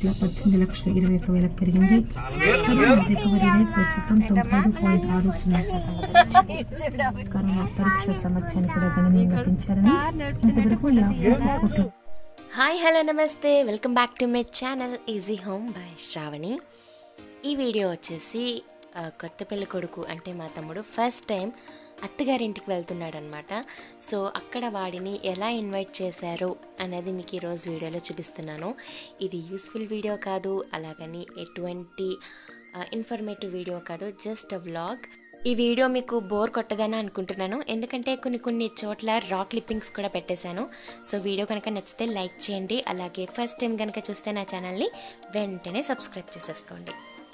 కోట్ల పద్దెనిమిది లక్షల ఇరవై ఒక్క వేలకు పెరిగింది కరోనా రికవరీ రేట్ ప్రస్తుతం తొంభై ఐదు పాయింట్ ఆరు సున్నా శాతం కరోనా పరీక్ష సామర్థ్యాన్ని కూడా గణనీయంగా పెంచారని ఇంతవరకు యాభై ఒక్క కోట్ల హాయ్ హలో నమస్తే welcome back to my channel easy home by Sravani ఈ వీడియో వచ్చేసి ఆ, కొత్త పెళ్లి కొడుకు అంటే మా తమ్ముడు ఫస్ట్ టైం అత్తగారింటికి వెళ్తున్నాడు అనమాట సో అక్కడ వాడిని ఎలా ఇన్వైట్ చేశారు అనేది మీకు ఈరోజు వీడియోలో చూపిస్తున్నాను ఇది యూస్ఫుల్ వీడియో కాదు అలాగని ఎటువంటి ఇన్ఫర్మేటివ్ వీడియో కాదు జస్ట్ అ వ్లాగ్ ఈ వీడియో మీకు బోర్ కొట్టదని అనుకుంటున్నాను ఎందుకంటే కొన్ని కొన్ని చోట్ల రా క్లిప్పింగ్స్ కూడా పెట్టేశాను సో వీడియో కనుక నచ్చితే లైక్ చేయండి అలాగే ఫస్ట్ టైం కనుక చూస్తే నా ఛానల్ని వెంటనే సబ్స్క్రైబ్ చేసేసుకోండి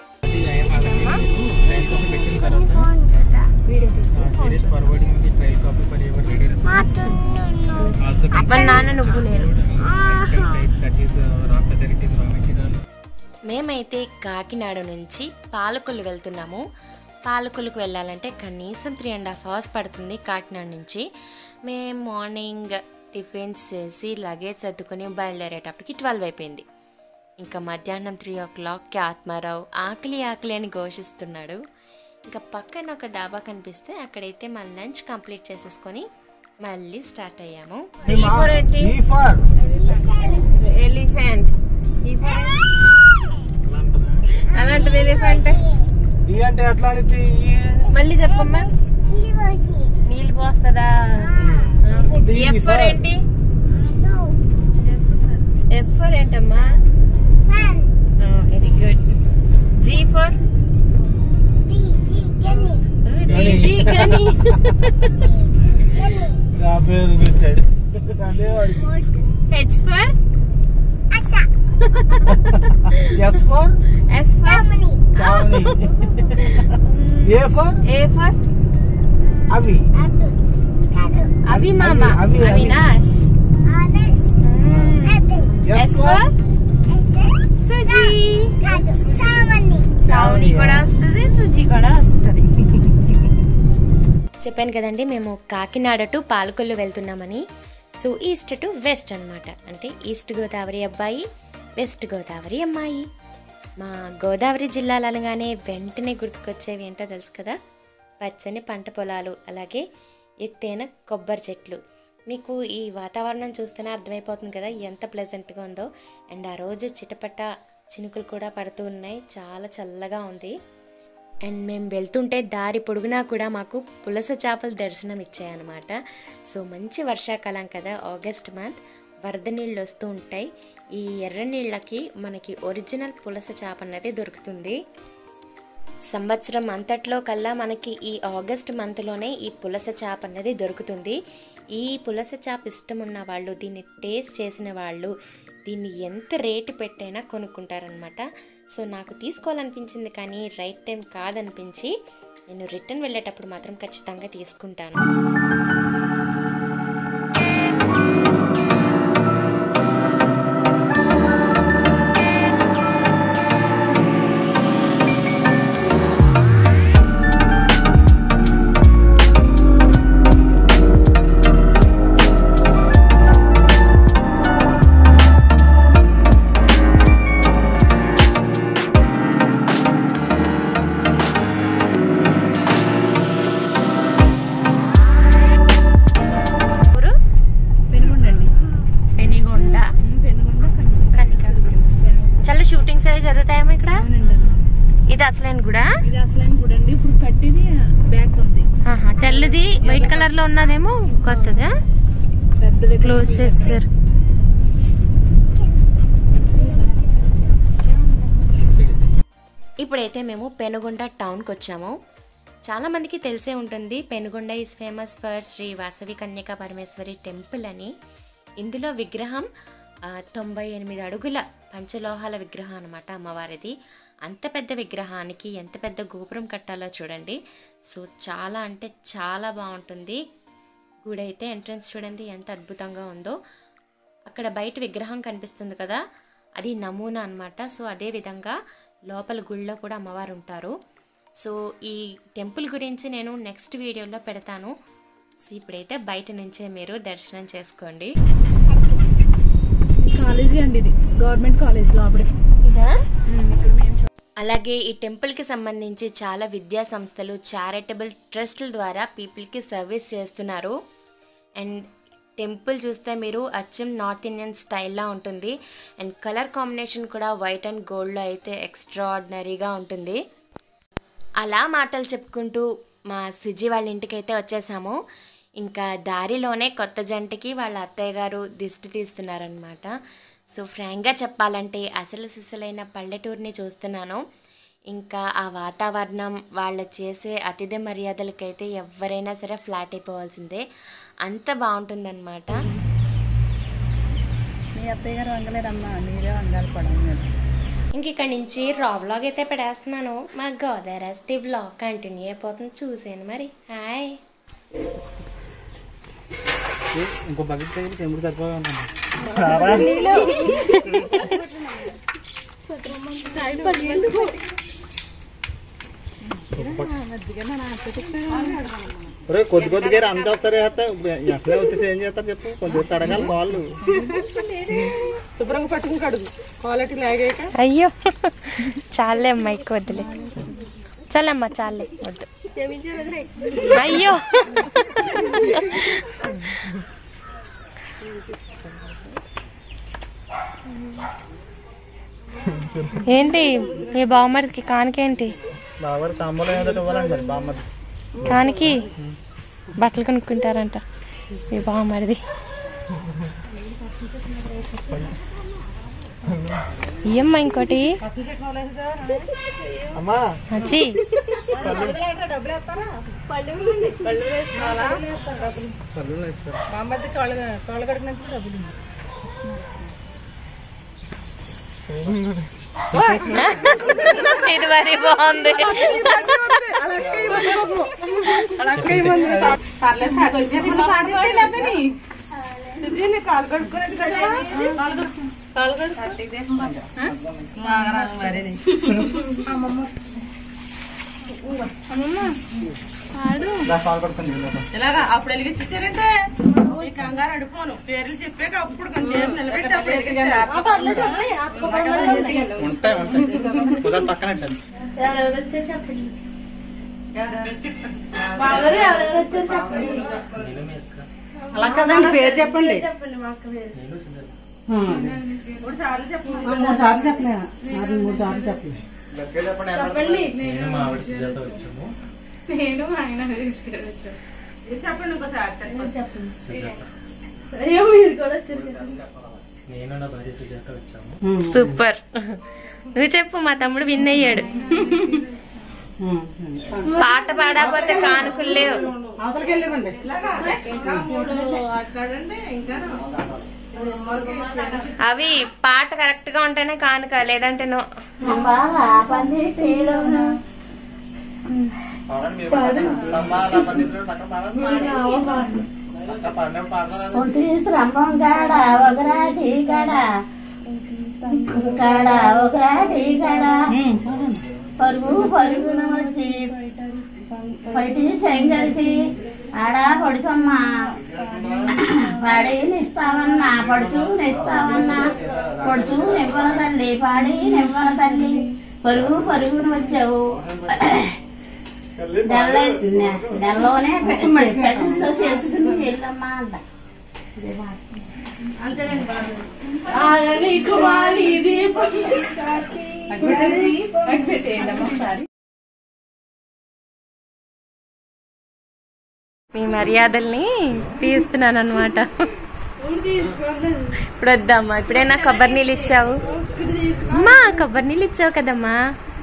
ట్రయల్ కాపీ పెట్టిన తర్వాత credit forwarding the trial copy for your ready also వాళ్ళ నాన్న నువ్వు నేను that is rock weather it is raw material మేమైతే కాకినాడ నుంచి పాలకొల్లు వెళ్తున్నాము పాలకొల్లుకు వెళ్ళాలంటే కనీసం త్రీ అండ్ హాఫ్ అవర్స్ పడుతుంది కాకినాడ నుంచి మేము మార్నింగ్ టిఫిన్స్ చేసి లగేజ్ సర్దుకొని బయలుదేరేటప్పటికి ట్వెల్వ్ అయిపోయింది ఇంకా మధ్యాహ్నం త్రీ ఓ క్లాక్కి ఆత్మారావు ఆకలి ఆకలి అని ఘోషిస్తున్నాడు ఇంకా పక్కన ఒక డాబా కనిపిస్తే అక్కడైతే మన లంచ్ కంప్లీట్ చేసేసుకొని మళ్ళీ స్టార్ట్ అయ్యాము ఈ ఫర్ ఎలిఫెంట్ అలాంటిది ఎలిఫెంట్ ఈ అంటే ఎట్లా అనేది మళ్ళీ చెప్పమ్మా నీళ్ళు పోస్తుందా ఎఫ్ ఫర్ ఏంటి ఎఫ్ ఫర్ ఏంటమ్మా very good G for G G గని నా పేరు పెట్టాడు అదే వాడి H for S for S for చావని ఏ ఫర్ ఏ ఫర్ అవి అవి మామ అవి, అవి. అవినాష్ ఎస్ ఫర్ సుజీ శ్రావణి కూడా వస్తుంది సుజీ కూడా వస్తుంది చెప్పాను కదండి మేము కాకినాడ టు పాలకొల్లు వెళ్తున్నామని సో ఈస్ట్ టు వెస్ట్ అన్నమాట అంటే ఈస్ట్ గోదావరి అబ్బాయి వెస్ట్ గోదావరి అమ్మాయి మా గోదావరి జిల్లాలు అనగానే వెంటనే గుర్తుకొచ్చేవి ఏంటో తెలుసు కదా పచ్చని పంట పొలాలు అలాగే ఎత్తైన కొబ్బరి చెట్లు మీకు ఈ వాతావరణం చూస్తేనే అర్థమైపోతుంది కదా ఎంత ప్లెజెంట్గా ఉందో అండ్ ఆ రోజు చిటపట చినుకులు కూడా పడుతూ ఉన్నాయి చాలా చల్లగా ఉంది అండ్ మేము వెళ్తుంటే దారి పొడుగునా కూడా మాకు పులస చేపలు దర్శనం ఇచ్చాయన్నమాట సో మంచి వర్షాకాలం కదా ఆగస్ట్ మంత్ వరద నీళ్ళు వస్తూ ఉంటాయి ఈ ఎర్ర నీళ్ళకి మనకి ఒరిజినల్ పులస చేప అనేది దొరుకుతుంది సంవత్సరం అంతట్లో కల్లా మనకి ఈ ఆగస్ట్ మంత్లోనే ఈ పులస చేప అనేది దొరుకుతుంది ఈ పులస చేప ఇష్టం ఉన్న వాళ్ళు దీన్ని టేస్ట్ చేసిన వాళ్ళు దీన్ని ఎంత రేటు పెట్టైనా కొనుక్కుంటారనమాట సో నాకు తీసుకోవాలనిపించింది కానీ రైట్ టైం కాదనిపించి నేను రిటర్న్ వెళ్ళేటప్పుడు మాత్రం ఖచ్చితంగా తీసుకుంటాను ఊరు పెనుగొండండి పెనుగొండ పెనుగొండ చాలా షూటింగ్స్ అవి జరుగుతాయేమో ఇక్కడ అవునండి ఇది అసలైన కూడా ఇది అసలు కూడా అండి ఇప్పుడు కట్టిది బ్యాక్ ఉంది తెల్లది వైట్ కలర్ లో ఉన్నదేమో కొత్తదా పెద్దది క్లోజ్ చేస్తారు ఇప్పుడైతే మేము పెనుగొండ టౌన్కి వచ్చాము చాలామందికి తెలిసే ఉంటుంది Penugonda is famous for Shri Vasavi Kanyaka Parameswari temple అని ఇందులో విగ్రహం ఆ, తొంభై ఎనిమిది అడుగుల పంచలోహాల విగ్రహం అనమాట అమ్మవారిది అంత పెద్ద విగ్రహానికి ఎంత పెద్ద గోపురం కట్టాలో చూడండి సో చాలా అంటే చాలా బాగుంటుంది గుడి అయితే ఎంట్రన్స్ చూడండి ఎంత అద్భుతంగా ఉందో అక్కడ బయట విగ్రహం కనిపిస్తుంది కదా అది నమూనా అన్నమాట సో అదే విధంగా లోపల గుళ్ళో కూడా అమ్మవారు ఉంటారు సో ఈ టెంపుల్ గురించి నేను నెక్స్ట్ వీడియోలో పెడతాను సో ఇప్పుడైతే బయట నుంచే మీరు దర్శనం చేసుకోండి కాలేజీ అండి ఇది గవర్నమెంట్ కాలేజ్ లోపలికి అలాగే ఈ టెంపుల్కి సంబంధించి చాలా విద్యా సంస్థలు చారిటబుల్ ట్రస్ట్ల ద్వారా పీపుల్కి సర్వీస్ చేస్తున్నారు అండ్ టెంపుల్ చూస్తే మీరు అచ్చం నార్త్ ఇండియన్ స్టైల్లో ఉంటుంది అండ్ కలర్ కాంబినేషన్ కూడా వైట్ అండ్ గోల్డ్లో అయితే ఎక్స్ట్రాడినరీగా ఉంటుంది అలా మాటలు చెప్పుకుంటూ మా సుజి వాళ్ళ ఇంటికి అయితే వచ్చేసాము ఇంకా దారిలోనే కొత్త జంటకి వాళ్ళ అత్తయ్య గారు దిష్టి తీస్తున్నారనమాట సో ఫ్రాంక్గా చెప్పాలంటే అసలు సిసలైన పల్లెటూరుని చూస్తున్నాను ఇంకా ఆ వాతావరణం వాళ్ళు చేసే అతిథి మర్యాదలకైతే ఎవరైనా సరే ఫ్లాట్ అయిపోవాల్సిందే అంత బాగుంటుందన్నమాట మీ అత్తయ్య గారు వంగలేదమ్మా మీరే వంగాలి పడవ ఇంక ఇక్కడి నుంచి రా వ్లాగ్ అయితే పెడేస్తున్నాను మా గోదావరి వస్తే వ్లాగ్ కంటిన్యూ అయిపోతుంది చూసాను మరి హాయ్ ఇంకో బకెట్ తగిలి చెంబుడు సరిపోయి కొద్ది కొద్దిగా అంతా ఒకసారి వేస్తే ఎట్లా వచ్చేసి ఏం చేస్తారు చెప్పు కొద్దిగా కడగాలి కాళ్ళు శుభ్రంగా పట్టుకుని కడుగు క్వాలిటీ లాగాక అయ్యో చాలే అమ్మా ఎక్కువ వద్దులే చాలమ్మా చాలే వద్దు అయ్యో ఏంటి మీ బావమరిదికి కానికేంటి బాగా తాంబూలం ఏదో ఇవ్వాలండి మరి బామ్మది కానికి బట్టలు కొనుక్కుంటారంట మీ బావమరిది ఇయ్యమ్మా ఇంకోటి అమ్మా వచ్చి పళ్ళు వేస్తారు బామ్మది కాళ్ళు కాళ్ళు కడిగినందుకు డబ్బులు ఇది మరి బాగుంది కాలు కడుక్కునేది కదా కాలు కడుక్కో బాగా రాదు మరి దా, కాలు పడుతుంది ఇలాగా అప్పుడు వెలిగించేసారంటే ఈ కంగారు అడుకోను పేర్లు చెప్పాక అప్పుడు కొంచెం సేపు నిలబెట్టి అప్పుడు వెలిగించారు. ఉంటాయి ఉంటాయి కుదర పక్కన పెట్టండి అలా కదండి పేరు చెప్పండి మూడు సార్లు చెప్పండి మూడు సార్లు చెప్పలే మూడు సార్లు చెప్పలే గట్టిగా చెప్పండి ఎవరు ఇది చెప్పండి ఇంకోసారి చెప్పండి నేను నా భార్య సుజాత వచ్చాము సూపర్ నువ్వు చెప్పు మా తమ్ముడు విన్ అయ్యాడు పాట పాడకపోతే కానుకలు లేవు అవతలకి వెళ్ళివ్వండి ఇంకా మూడు ఆటలాడండి ఇంకా అవి పాట కరెక్ట్ గా ఉంటేనే కానుక లేదంటే నో పాడండి మీరు పక్కన. అమ్మా, నా పన్నీరు పక్కన పాడండి. పక్కన పాడినప్పుడు పాడతారా? ఒంటి స్తంభం కాడ ఒకరాటి కాడ కాడ ఒకరాటి కాడ పరుగు పరుగున వచ్చి పైటి సెంగరిసి ఆడా పడుసమ్మ పాడి నిస్తావన్నా పడుసు నిస్తావన్నా పడుసు నివ్వల తల్లి పాడి నివ్వల తల్లి పరుగు పరుగున వచ్చావు నెల నెలలోనే పెట్టిలో చేసుకుని వెళ్ళమ్మా అంట మీ మర్యాదల్ని తీస్తున్నాను అనమాట ఇప్పుడు వద్దామ్మా ఇప్పుడైనా కొబ్బరి నీళ్ళు ఇచ్చావు అమ్మా కొబ్బరి నీళ్ళు ఇచ్చావు కదమ్మా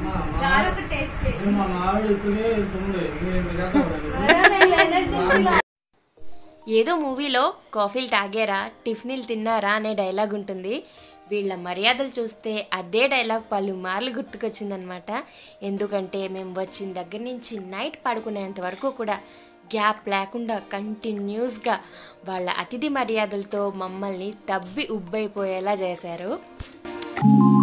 ఏదో మూవీలో కాఫీలు తాగారా టిఫిన్లు తిన్నారా అనే డైలాగ్ ఉంటుంది వీళ్ళ మర్యాదలు చూస్తే అదే డైలాగ్ పలుమార్లు గుర్తుకొచ్చిందనమాట ఎందుకంటే మేము వచ్చిన దగ్గర నుంచి నైట్ పడుకునేంత వరకు కూడా గ్యాప్ లేకుండా కంటిన్యూస్గా వాళ్ళ అతిథి మర్యాదలతో మమ్మల్ని తబ్బి ఉబ్బైపోయేలా చేశారు